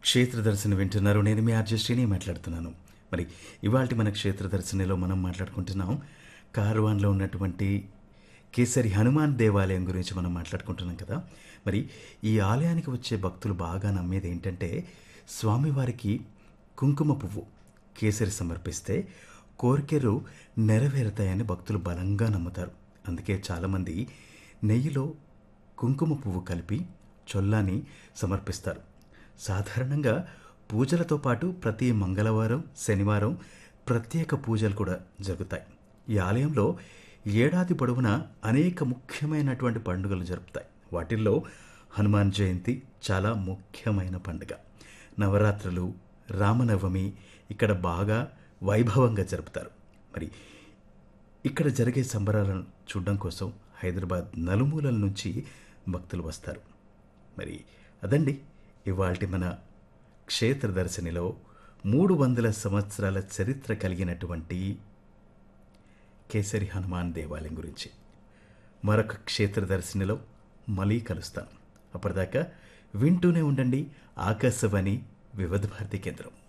క్షేత్ర దర్శనం వింటున్నారు నేను మీ ఆర్జే శ్రీని మాట్లాడుతున్నాను మరి ఇవాళ మన క్షేత్ర దర్శనలో మనం మాట్లాడుకుంటున్నాం కార్వాన్లో ఉన్నటువంటి కేసరి హనుమాన్ దేవాలయం గురించి మనం మాట్లాడుకుంటున్నాం కదా మరి ఈ ఆలయానికి వచ్చే భక్తులు బాగా నమ్మేది ఏంటంటే స్వామివారికి కుంకుమ పువ్వు కేసరి సమర్పిస్తే కోరికలు నెరవేరుతాయని భక్తులు బలంగా నమ్ముతారు అందుకే చాలామంది నెయ్యిలో కుంకుమ పువ్వు కలిపి చొల్లాని సమర్పిస్తారు సాధారణంగా పూజలతో పాటు ప్రతి మంగళవారం శనివారం ప్రత్యేక పూజలు కూడా జరుగుతాయి ఈ ఆలయంలో ఏడాది పొడవునా అనేక ముఖ్యమైనటువంటి పండుగలు జరుపుతాయి వాటిల్లో హనుమాన్ జయంతి చాలా ముఖ్యమైన పండుగ నవరాత్రులు రామనవమి ఇక్కడ బాగా వైభవంగా జరుపుతారు మరి ఇక్కడ జరిగే సంబరాలను చూడడం కోసం హైదరాబాద్ నలుమూలల నుంచి భక్తులు వస్తారు మరి అదండి ఇవాల్టి మన క్షేత్ర దర్శనిలో మూడు వందల సంవత్సరాల చరిత్ర కలిగినటువంటి కేసరి హనుమాన్ దేవాలయం గురించి మరొక క్షేత్ర దర్శనిలో మళ్ళీ కలుస్తాను అప్పటిదాకా వింటూనే ఉండండి ఆకాశవాణి వివిధ భారతి కేంద్రం